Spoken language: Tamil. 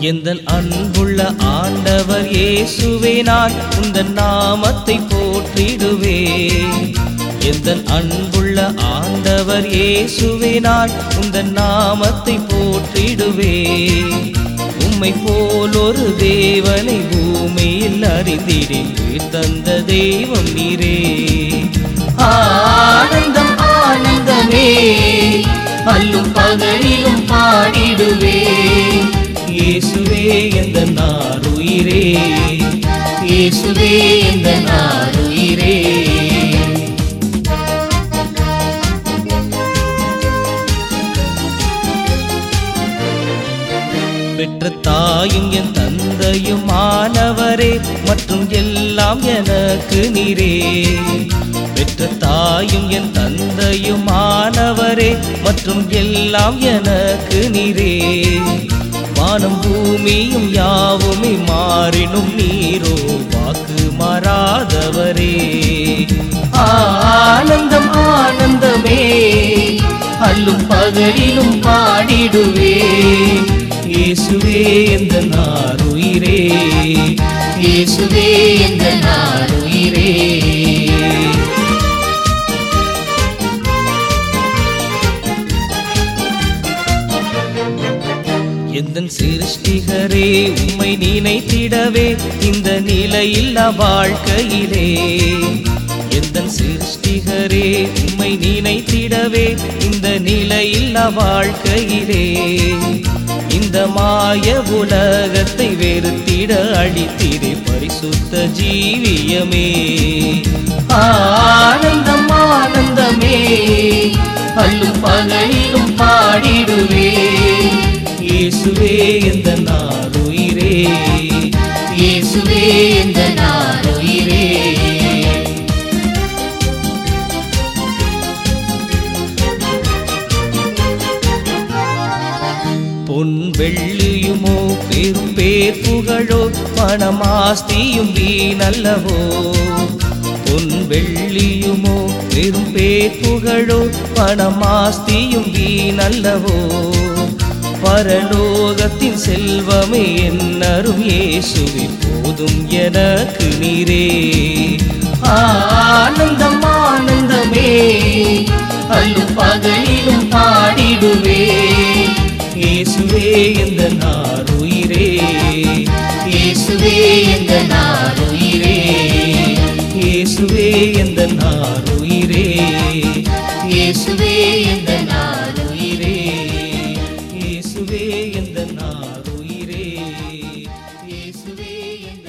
எந்தன் அன்புள்ள ஆண்டவர் இயேசுவே நான் உந்தன் நாமத்தை போற்றிடுவே எந்தன் அன்புள்ள ஆண்டவர் இயேசுவே நான் உந்தன் நாமத்தை போற்றிடுவே உம்மை போல் ஒரு தேவனை பூமியில் அறிந்திடேன் உயிர் தந்த தெய்வம் நீரே ஆனந்தம் ஆனந்தமே அல்லும் பகலிலும் பாடிடுவே இயேசுவே எந்த நாருயிரே இயேசுவே இந்த நாருயிரே பெற்ற தாயும் என் தந்தையும் ஆனவரே மற்றும் எல்லாம் எனக்கு நீரே பெற்ற தாயும் என் தந்தையும் ஆனவரே மற்றும் எல்லாம் எனக்கு நீரே வானம் பூமியும் யாவுமே மாறினும் நீரோ வாக்கு மாறாதவரே ஆனந்தம் ஆனந்தமே அல்லும் பகலிலும் பாடிடுவே இயேசுவே எந்த நாருயிரே இயேசுவே இந்த நாருயிரே எந்தன் சிருஷ்டிகரே உம்மை நினைத்திடவே இந்த நிலையில்லா வாழ்க்கையிலே எந்தன் சிருஷ்டிகரே உம்மை நினைத்திடவே இந்த நிலையில்லா வாழ்க்கையிலே இந்த மாய உலகத்தை வெறுத்திட அழித்திரே பரிசுத்த ஜீவியமே ஆனந்தம் ஆனந்தமே அல்லும் பகலிலும் பாடிடுவே இயேசுவே எந்த நாருயிரே இயேசுவே இந்த நாருயிரே பொன் வெள்ளியுமோ பெரும் பேர் புகழோ பணமாஸ்தியும் வீணல்லவோ பொன் வெள்ளியுமோ பெரும் பேர் புகழோ பணமாஸ்தியும் வீணல்லவோ பரலோகத்தின் செல்வமே என்னரும் இயேசுவே போதும் எனக்கு நீரே ஆனந்தம் ஆனந்தமே அல்லும் பகலிலும் பாடிடுவே இயேசுவே எந்த நாருயிரே இயேசுவே இந்த நாருயிரே இயேசுவே எந்த நாருயிரே இயேசுவே இந்த நாருயிரே இயேசுவே எந்த நாருயிரே இயேசுவே இந்த